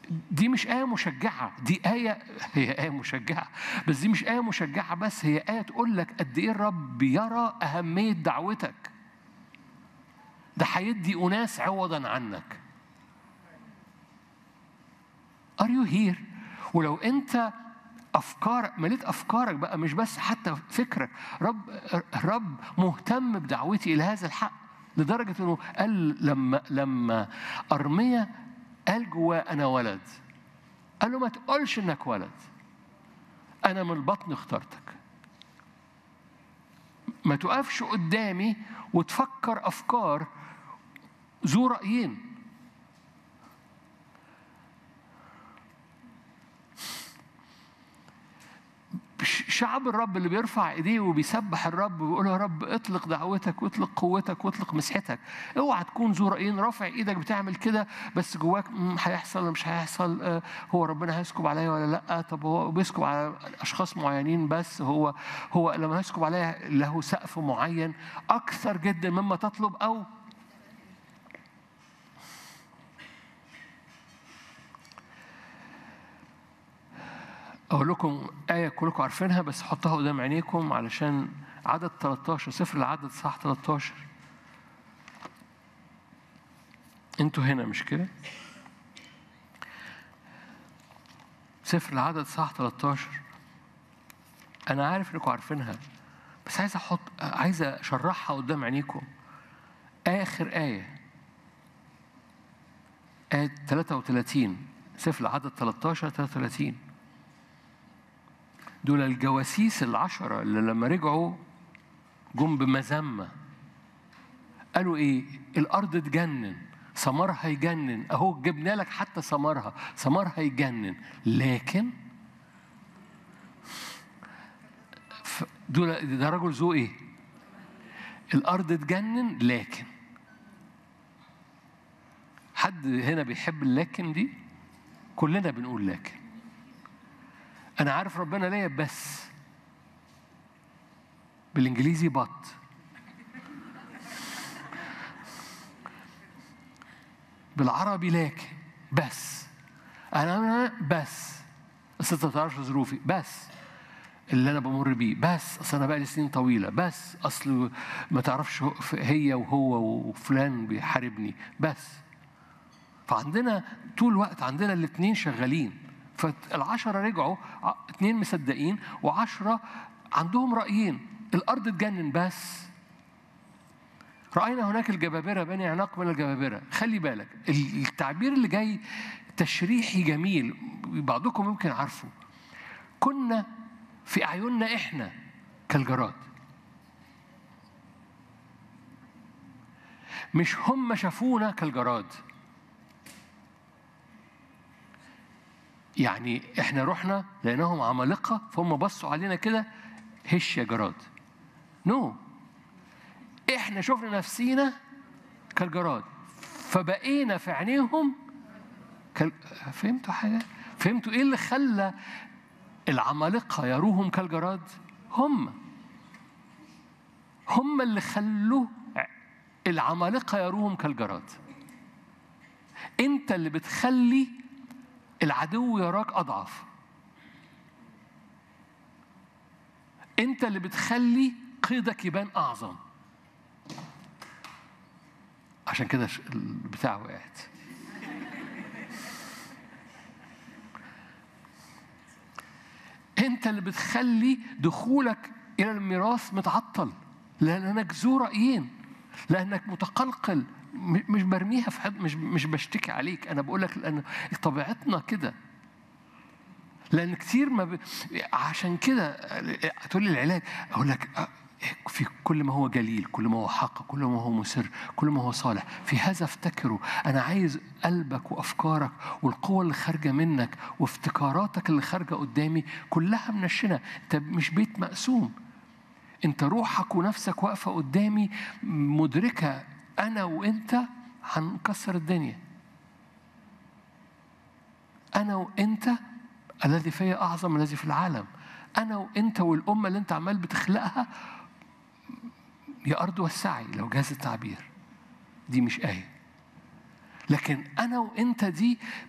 دي مش آية مشجعة دي آية هي آية مشجعة بس دي مش آية مشجعة بس هي آية تقول لك قد إيه الرب يرى أهمية دعوتك ده هيدي أناس عوضا عنك Are you here؟ ولو أنت أفكارك مليت أفكارك بقى مش بس حتى فكرك رب رب مهتم بدعوتي إلى هذا الحق لدرجة إنه قال لما لما أرميا قال جواه أنا ولد قال له ما تقولش إنك ولد أنا من البطن اخترتك ما تقفش قدامي وتفكر أفكار ذو رأيين شعب الرب اللي بيرفع ايديه وبيسبح الرب وبيقول يا رب اطلق دعوتك واطلق قوتك واطلق مسحتك اوعى تكون ذو رايين رافع ايدك بتعمل كده بس جواك هيحصل ولا مش هيحصل آه هو ربنا هيسكب عليا ولا لا طب هو بيسكب على اشخاص معينين بس هو هو لما هيسكب عليا له سقف معين اكثر جدا مما تطلب او أقول لكم آية كلكم عارفينها بس حطها قدام عينيكم علشان عدد 13 سفر العدد صح 13 انتوا هنا مش كده؟ سفر العدد صح 13 أنا عارف إنكم عارفينها بس عايز أحط عايز أشرحها قدام عينيكم آخر آية آية 33 سفر العدد 13 33 دول الجواسيس العشرة اللي لما رجعوا جم بمذمة قالوا إيه؟ الأرض تجنن ثمرها يجنن أهو جبنا لك حتى ثمرها ثمرها يجنن لكن دول ده رجل ذو إيه؟ الأرض تجنن لكن حد هنا بيحب اللكن دي؟ كلنا بنقول لكن أنا عارف ربنا ليا بس بالإنجليزي بط بالعربي لكن بس أنا بس بس أنت ما تعرفش ظروفي بس اللي أنا بمر بيه بس أصل أنا بقى لي سنين طويلة بس أصل ما تعرفش هي وهو وفلان بيحاربني بس فعندنا طول الوقت عندنا الاثنين شغالين فالعشرة رجعوا اثنين مصدقين وعشرة عندهم رأيين الأرض تجنن بس رأينا هناك الجبابرة بني عناق من الجبابرة خلي بالك التعبير اللي جاي تشريحي جميل بعضكم ممكن عارفه كنا في أعيننا إحنا كالجراد مش هم شافونا كالجراد يعني احنا رحنا لقيناهم عمالقه فهم بصوا علينا كده هش يا جراد نو no. احنا شفنا نفسينا كالجراد فبقينا في عينيهم كال... فهمتوا حاجه فهمتوا ايه اللي خلى العمالقه يروهم كالجراد هم هم اللي خلوا العمالقه يروهم كالجراد انت اللي بتخلي العدو يراك أضعف أنت اللي بتخلي قيدك يبان أعظم عشان كده البتاع وقعت أنت اللي بتخلي دخولك إلى الميراث متعطل لأنك ذو رأيين لأنك متقلقل مش برميها في حد مش مش بشتكي عليك انا بقول لك لان طبيعتنا كده لان كتير ما ب... عشان كده تقول لي العلاج اقول لك في كل ما هو جليل كل ما هو حق كل ما هو مسر كل ما هو صالح في هذا افتكروا انا عايز قلبك وافكارك والقوه اللي خارجه منك وافتكاراتك اللي خارجه قدامي كلها منشنه انت مش بيت مقسوم انت روحك ونفسك واقفه قدامي مدركه أنا وأنت هنكسر الدنيا أنا وأنت الذي فيا أعظم من الذي في العالم أنا وأنت والأمة اللي أنت عمال بتخلقها يا أرض وسعي لو جاز التعبير دي مش آية لكن أنا وأنت دي